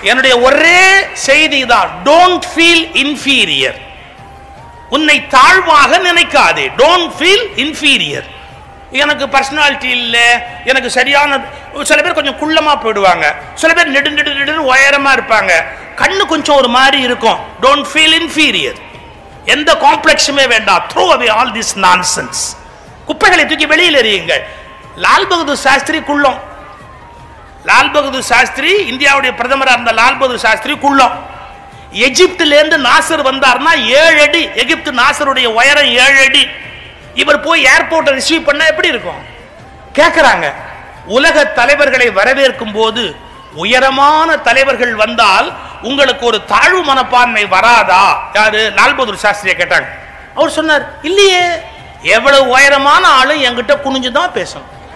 என்னுடைய ஒரே செய்தி தான் டோன்ட் ஃபீல் இன்ஃபீரியர் உன்னை தாழ்வாக நினைக்காதே டோன்ட் ஃபீல் இன்ஃபீரியர் எனக்கு பர்சனாலிட்டி இல்லை எனக்கு சரியான சில பேர் கொஞ்சம் குள்ளமா போயிடுவாங்க சில பேர் நெடு நெடு நெடுன்னு உயரமா இருப்பாங்க கண்ணு கொஞ்சம் ஒரு மாதிரி இருக்கும் டோன்ட் ஃபீல் இன்ஃபீரியர் எந்த காம்ப்ளெக்ஸுமே வேண்டாம் throw away all this nonsense குப்பைகளை தூக்கி வெளியில் எறியுங்கள் லால் பகதூர் சாஸ்திரி குள்ளம் லால் பகதூர் சாஸ்திரி இந்தியாவுடைய பிரதமராக இருந்த லால் பகதூர் சாஸ்திரி குள்ளம் எகிப்துல இருந்து நாசர் வந்தார்னா ஏழு அடி எகிப்து நாசருடைய உயரம் ஏழு அடி இவர் போய் ஏர்போர்ட்டை ரிசீவ் பண்ண எப்படி இருக்கும் கேட்கறாங்க உலக தலைவர்களை வரவேற்கும் போது உயரமான தலைவர்கள் வந்தால் உங்களுக்கு ஒரு தாழ்வு மனப்பான்மை வராதா யாரு லால் பகதூர் சாஸ்திரியை கேட்டாங்க அவர் சொன்னார் இல்லையே எவ்வளவு உயரமான ஆளும் என்கிட்ட குனிஞ்சு தான் பேசணும்